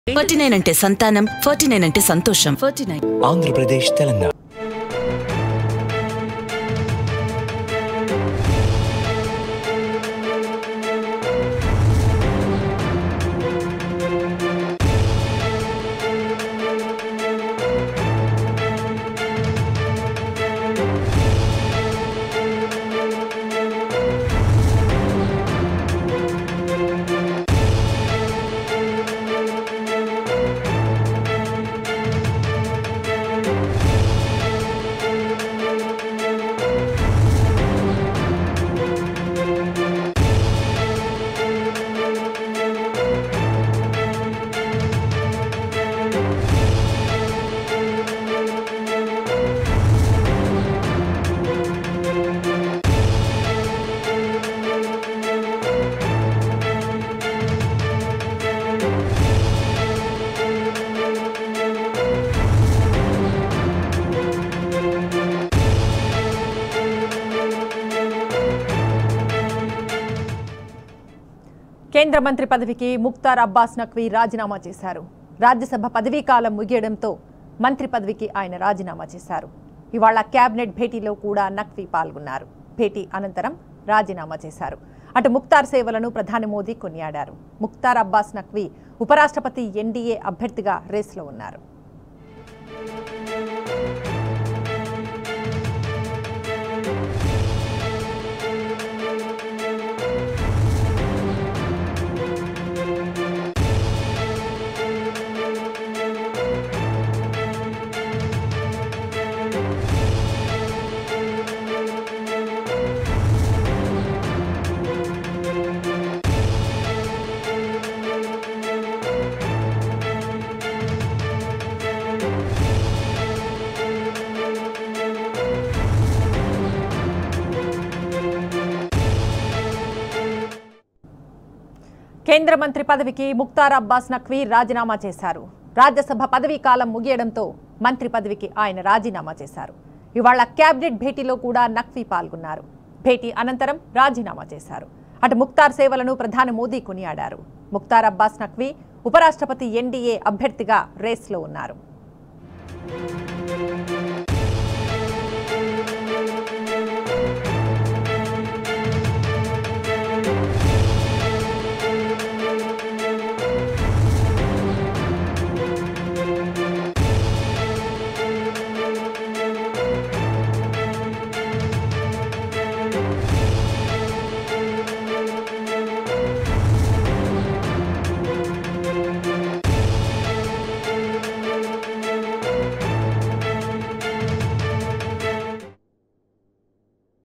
forty nine అంటే సంతానం forty nine అంటే సంతోషం ఫార్టీ నైన్ ఆంధ్రప్రదేశ్ తెలంగాణ కేంద్ర మంత్రి పదవికి ముక్తార్ అబ్బాస్ నఖ్వీ రాజీనామా చేశారు రాజ్యసభ పదవీ కాలం ముగియడంతో మంత్రి పదవికి ఆయన రాజీనామా చేశారు ఇవాళ కేబినెట్ భేటీలో కూడా నఖ్వీ పాల్గొన్నారు భేటీ అనంతరం రాజీనామా చేశారు అటు ముక్తార్ సేవలను ప్రధాని మోదీ కొనియాడారు ముక్తార్ అబ్బాస్ నఖ్వీ ఉపరాష్ట్రపతి ఎన్డీఏ అభ్యర్థిగా రేసులో ఉన్నారు కేంద్ర మంత్రి పదవికి ముక్తార్ అబ్బాస్ నఖ్వీ రాజీనామా చేశారు రాజ్యసభ పదవీ కాలం ముగియడంతో మంత్రి పదవికి ఆయన రాజీనామా చేశారు ఇవాళ కేబినెట్ భేటీలో కూడా నఖ్వీ పాల్గొన్నారు భేటీ అనంతరం రాజీనామా చేశారు అటు ముక్తార్ సేవలను ప్రధాని మోదీ కొనియాడారు ముక్తార్ అబ్బాస్ నఖ్వీ ఉపరాష్ట్రపతి ఎన్డీఏ అభ్యర్థిగా రేస్లో ఉన్నారు